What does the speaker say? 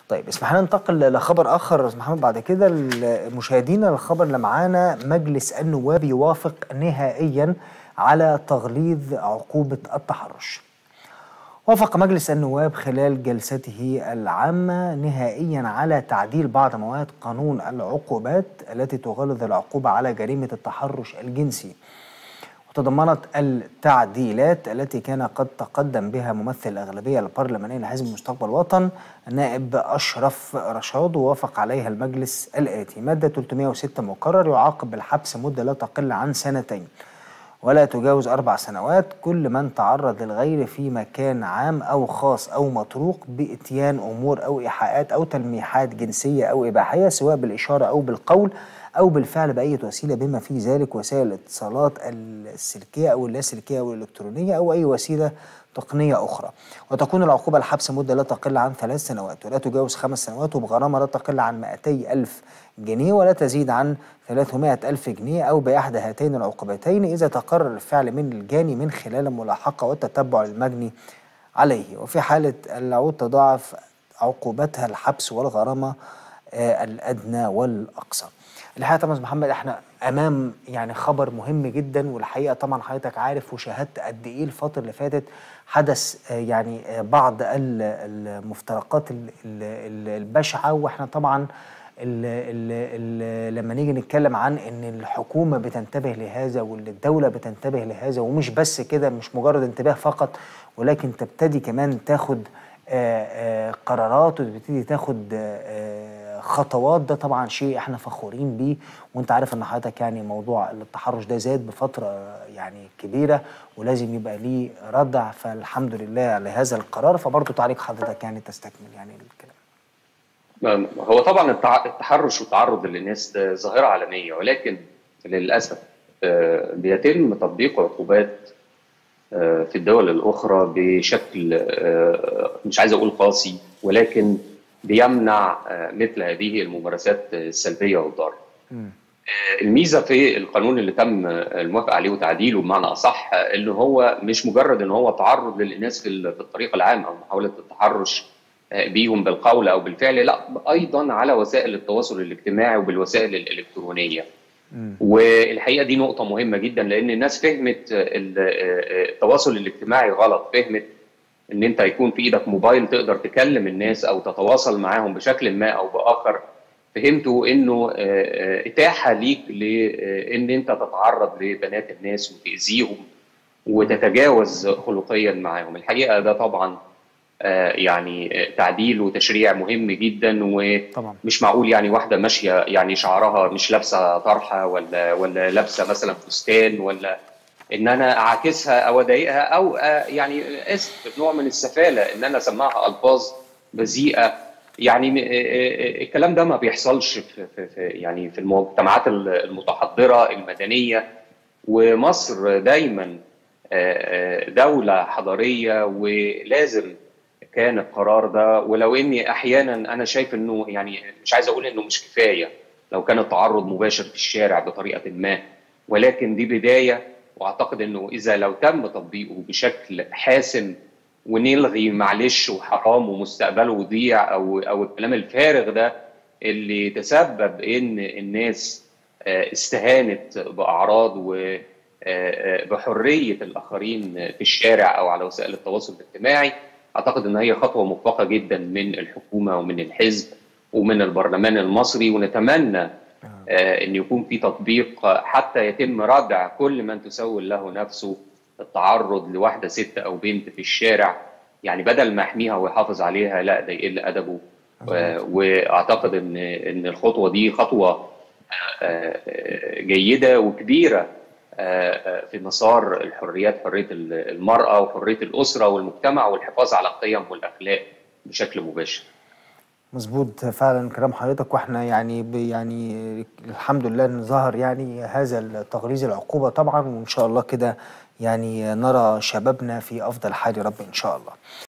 طيب اسمح لنا ننتقل لخبر اخر استاذ محمد بعد كده مشاهدينا الخبر اللي معانا مجلس النواب يوافق نهائيا على تغليظ عقوبه التحرش. وافق مجلس النواب خلال جلسته العامه نهائيا على تعديل بعض مواد قانون العقوبات التي تغلظ العقوبه على جريمه التحرش الجنسي. وتضمنت التعديلات التي كان قد تقدم بها ممثل الأغلبية البرلمانية لحزب مستقبل وطن النائب أشرف رشاد ووافق عليها المجلس الآتي مادة 306 مقرر يعاقب بالحبس مدة لا تقل عن سنتين ولا تجاوز أربع سنوات كل من تعرض للغير في مكان عام أو خاص أو مطروق بإتيان أمور أو إيحاءات أو تلميحات جنسية أو إباحية سواء بالإشارة أو بالقول أو بالفعل بأي وسيلة بما في ذلك وسائل الاتصالات السلكية أو اللاسلكية أو الإلكترونية أو أي وسيلة تقنية أخرى وتكون العقوبة الحبس مدة لا تقل عن ثلاث سنوات ولا تجاوز خمس سنوات وبغرامة لا تقل عن 200 ألف جنيه ولا تزيد عن 300 ألف جنيه أو بإحدى هاتين العقوبتين إذا تقرر الفعل من الجاني من خلال الملاحقة والتتبع المجني عليه وفي حالة العود تضاعف عقوبتها الحبس والغرامة آه الأدنى والأقصى الحقيقه طبعا محمد احنا امام يعني خبر مهم جدا والحقيقه طبعا حضرتك عارف وشاهدت قد ايه الفتره اللي فاتت حدث يعني بعض المفترقات البشعه واحنا طبعا ال ال ال لما نيجي نتكلم عن ان الحكومه بتنتبه لهذا والدوله بتنتبه لهذا ومش بس كده مش مجرد انتباه فقط ولكن تبتدي كمان تاخد آآ آآ قرارات وتبتدي تاخد خطوات ده طبعا شيء احنا فخورين بيه وانت عارف ان حضرتك يعني موضوع التحرش ده زاد بفتره يعني كبيره ولازم يبقى ليه ردع فالحمد لله لهذا القرار فبرضه تعليق حضرتك يعني تستكمل يعني الكلام. هو طبعا التحرش والتعرض للناس ده ظاهره عالميه ولكن للاسف بيتم تطبيق عقوبات في الدول الاخرى بشكل مش عايز اقول قاسي ولكن بيمنع مثل هذه الممارسات السلبيه والضاره. الميزه في القانون اللي تم الموافقه عليه وتعديله بمعنى اصح ان هو مش مجرد ان هو تعرض للناس في الطريق العام او محاوله التحرش بيهم بالقول او بالفعل لا ايضا على وسائل التواصل الاجتماعي وبالوسائل الالكترونيه. والحقيقه دي نقطه مهمه جدا لان الناس فهمت التواصل الاجتماعي غلط فهمت ان انت يكون في ايدك موبايل تقدر تكلم الناس او تتواصل معاهم بشكل ما او باخر فهمتوا انه اتاحه ليك لان انت تتعرض لبنات الناس وتاذيهم وتتجاوز خلقيا معاهم الحقيقه ده طبعا يعني تعديل وتشريع مهم جدا ومش معقول يعني واحده ماشيه يعني شعرها مش لابسه طرحه ولا ولا لابسه مثلا فستان ولا ان انا اعاكسها او اضايقها او يعني اسف نوع من السفاله ان انا اسمعها الفاظ بذيئه يعني الكلام ده ما بيحصلش في, في, في يعني في المجتمعات المتحضره المدنيه ومصر دايما دوله حضاريه ولازم كان القرار ده ولو اني احيانا انا شايف انه يعني مش عايز اقول انه مش كفايه لو كان التعرض مباشر في الشارع بطريقه ما ولكن دي بدايه واعتقد انه اذا لو تم تطبيقه بشكل حاسم ونلغي معلش وحرام ومستقبله يضيع او او الكلام الفارغ ده اللي تسبب ان الناس استهانت باعراض وبحريه الاخرين في الشارع او على وسائل التواصل الاجتماعي اعتقد ان هي خطوه موفقه جدا من الحكومه ومن الحزب ومن البرلمان المصري ونتمنى آه ان يكون في تطبيق حتى يتم ردع كل من تسول له نفسه التعرض لواحده ست او بنت في الشارع يعني بدل ما يحميها ويحافظ عليها لا ده يقل ادبه آه واعتقد ان ان الخطوه دي خطوه آه جيده وكبيره في مسار الحريات حريه المراه وحريه الاسره والمجتمع والحفاظ على القيم والاخلاق بشكل مباشر. مظبوط فعلا كلام حضرتك واحنا يعني يعني الحمد لله ان ظهر يعني هذا تغليظ العقوبه طبعا وان شاء الله كده يعني نرى شبابنا في افضل حال يا رب ان شاء الله.